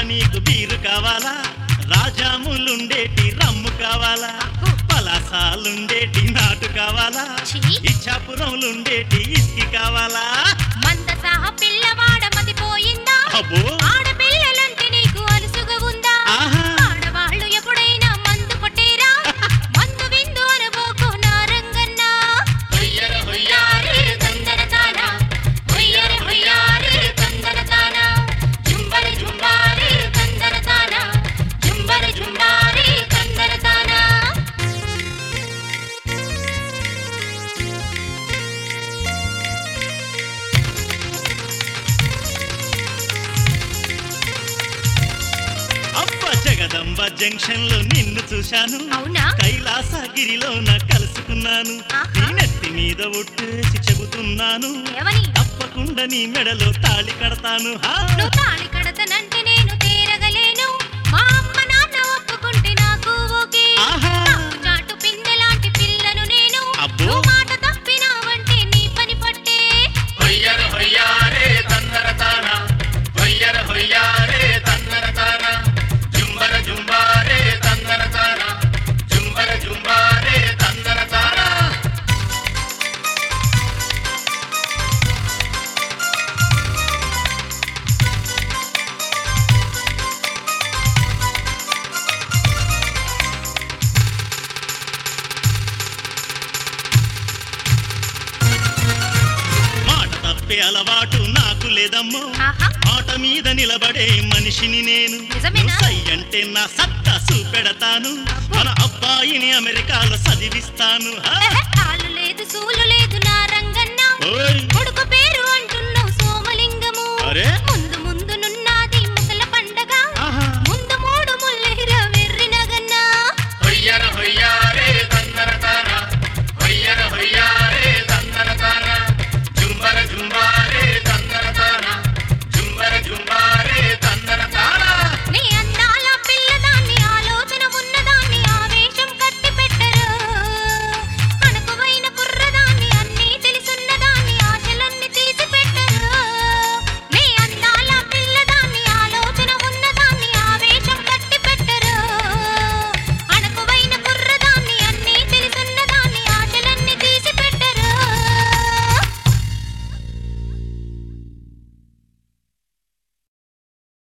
నీకు బీరు కావాలా రాజాములుండేటి రమ్ము కావాలా పలాసాలుండేటి నాటు కావాలా ఛీ! ఇచ్చాపురంలుండేటి ఇస్కి కావాలా మంద సహా పిల్లవాడ మతిపోయిందా అబ్బో ఆడపిల్లలంటే నీకు అలుసుగా ఉందా ఆహా. ఆడవాళ్ళు ఎప్పుడైనా మందు కొట్టేరా మందు విందు అనుభోకు నారంగన్నా హొయ్యర హొయ్యారే తందన తాన హొయ్యర హొయ్యారే తందన తాన జుంబర జుంబారే తందన తాన జుంబర జుంబారే తందన తాన అబ్బ జగదంబ జంక్షన్ లో నిన్ను చూశాను అవునా? కైలాసగిరిలో నా కలుసుకున్నాను ఆహా. నీ నెత్తి మీద ఒట్టేసి చెబుతున్నాను ఏమని తప్పకుండా నీ మెడలో తాళి కడతాను హా. నువ్వు తాళి కడతనంటే నేను తేరగలేను మా అమ్మ నాన్న ఒప్పుకుంటే నాకు ఓకే ఆహా. నాకు చాటు పిందెలాంటి పిల్లను నేను అబ్బో. నువ్వు మాట తప్పినావంటే నీ పని పట్టే హొయ్యర హొయ్యారే తన్నర తాన హొయ్యర హొయ్యారే తన్నర తాన జుంబర జుంబారే తన్నర తాన జుంబర జుంబారే తన్నర తాన మాట తప్పే అలవాటు నాకు లేదమ్మో ఆహా మాట మీద నిలబడే మనిషిని నేను నిజమేనా? నువ్వు సై అంటే నా సత్తా చూపెడతాను మన అబ్బాయిని అమెరికాలో చదివిస్తాను హా. ఎహె, కాలు లేదు సూలు లేదు నా రంగన్న ఓయ్ కొడుకు పేరు అంటున్నావు సోమలింగము అరే